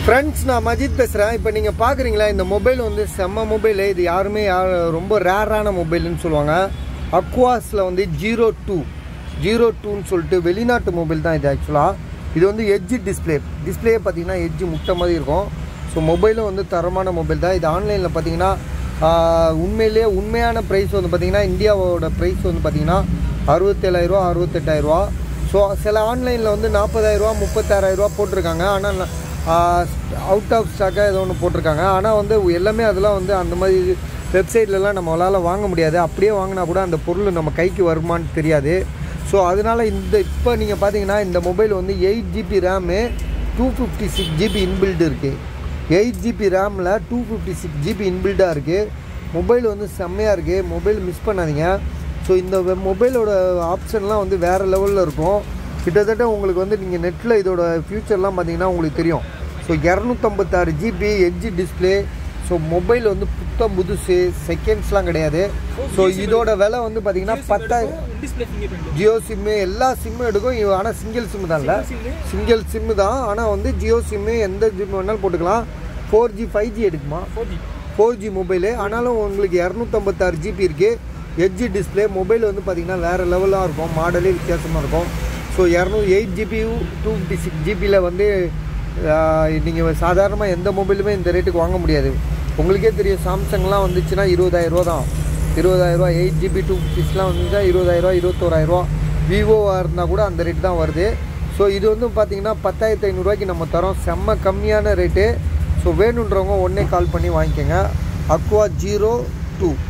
friends நான் மஜித் பேசுகிறேன் இப்போ நீங்கள் பார்க்குறீங்களா இந்த மொபைல் வந்து செம்ம மொபைலு இது யாருமே யார் ரொம்ப ரேரான மொபைல்னு சொல்லுவாங்க அக்வாஸில் வந்து ஜீரோ டூ ஜீரோ டூன்னு சொல்லிட்டு வெளிநாட்டு மொபைல் தான் இது ஆக்சுவலாக இது வந்து எட்ஜ் டிஸ்பிளே டிஸ்பிளேயே பார்த்தீங்கன்னா எட்ஜ் முட்டை மாதிரி இருக்கும் ஸோ மொபைலும் வந்து தரமான மொபைல் தான் இது ஆன்லைனில் பார்த்தீங்கன்னா ஆஹ், உண்மையிலேயே உண்மையான ப்ரைஸ் வந்து பார்த்தீங்கன்னா இந்தியாவோட ப்ரைஸ் வந்து பார்த்தீங்கன்னா அறுபத்தேழாயிரரூவா அறுபத்தெட்டாயிரரூவா ஸோ சில ஆன்லைனில் வந்து நாற்பதாயிரரூவா முப்பத்தாறாயிரரூவா போட்டிருக்காங்க ஆனால் அவுட் ஆஃப் ஸ்டாக்காக ஏதோ ஒன்று போட்டிருக்காங்க ஆனால் வந்து எல்லாமே அதெல்லாம் வந்து அந்த மாதிரி வெப்சைட்லலாம் நம்மளால் வாங்க முடியாது அப்படியே வாங்கினா கூட அந்த பொருள் நம்ம கைக்கு வருமான்னு தெரியாது ஸோ அதனால் இந்த இப்போ நீங்கள் பார்த்தீங்கன்னா இந்த மொபைல் வந்து eight GB RAM two fifty six GB inbuilt இருக்குது எயிட் ஜிபி ரேமில் டூ ஃபிஃப்டி சிக்ஸ் ஜிபி இன்பில்டாக இருக்குது மொபைல் வந்து செம்மையாக இருக்குது மொபைல் மிஸ் பண்ணாதீங்க ஸோ இந்த வெ- மொபைலோட ஆப்ஷன்லாம் வந்து வேறு லெவலில் இருக்கும் கிட்டத்தட்ட உங்களுக்கு வந்து நீங்கள் நெட்டில் இதோட ஃப்யூச்சர்லாம் பார்த்தீங்கன்னா உங்களுக்கு தெரியும் ஸோ இரநூத்தம்பத்தாறு GB edge display so mobile வந்து புத்தம் புதுசு செகண்ட்ஸ்லாம் கிடையாது ஸோ இதோட விலை வந்து பார்த்தீங்கன்னா பத்தாயிரம் display fingerprint Jio SIM எல்லா சிம்மும் எடுக்கும் ஆனால் சிங்கிள் சிம்மு தான் இல்லை சிங்கிள் சிம்மு தான் ஆனால் வந்து ஜியோ சிம்மு எந்த சிம் வேணாலும் போட்டுக்கலாம் ஃபோர் ஜி ஃபைவ் ஜி எடுக்குமா four G four G mobile ஆனாலும் உங்களுக்கு இரநூத்தம்பத்தாறு ஜிபி இருக்குது எட்ஜி டிஸ்பிளே மொபைல் வந்து பார்த்திங்கன்னா வேறு லெவலாக இருக்கும் மாடலே வித்தியாசமாக இருக்கும் ஸோ இரநூ eight GB two fifty six ஜிபியில் வந்து நீங்கள் சாதாரணமாக எந்த மொபைலுமே இந்த ரேட்டுக்கு வாங்க முடியாது உங்களுக்கே தெரியும் சாம்சங்லாம் வந்துச்சுன்னா இருபதாயிரரூவா தான் இருபதாயிரரூவா எயிட் ஜிபி டூ ஃபிஃப்டிஸ்லாம் வந்துச்சுன்னா இருபதாயிரரூவா இருபத்தோராயிரரூவா விவோவாக இருந்தால் கூட அந்த ரேட் தான் வருது ஸோ இது வந்து பார்த்தீங்கன்னா பத்தாயிரத்து ஐநூறுரூவாய்க்கு நம்ம தரோம் செம்ம கம்மியான ரேட்டு ஸோ வேணுன்றவங்க உடனே கால் பண்ணி வாங்கிக்கோங்க அக்வா ஜீரோ டூ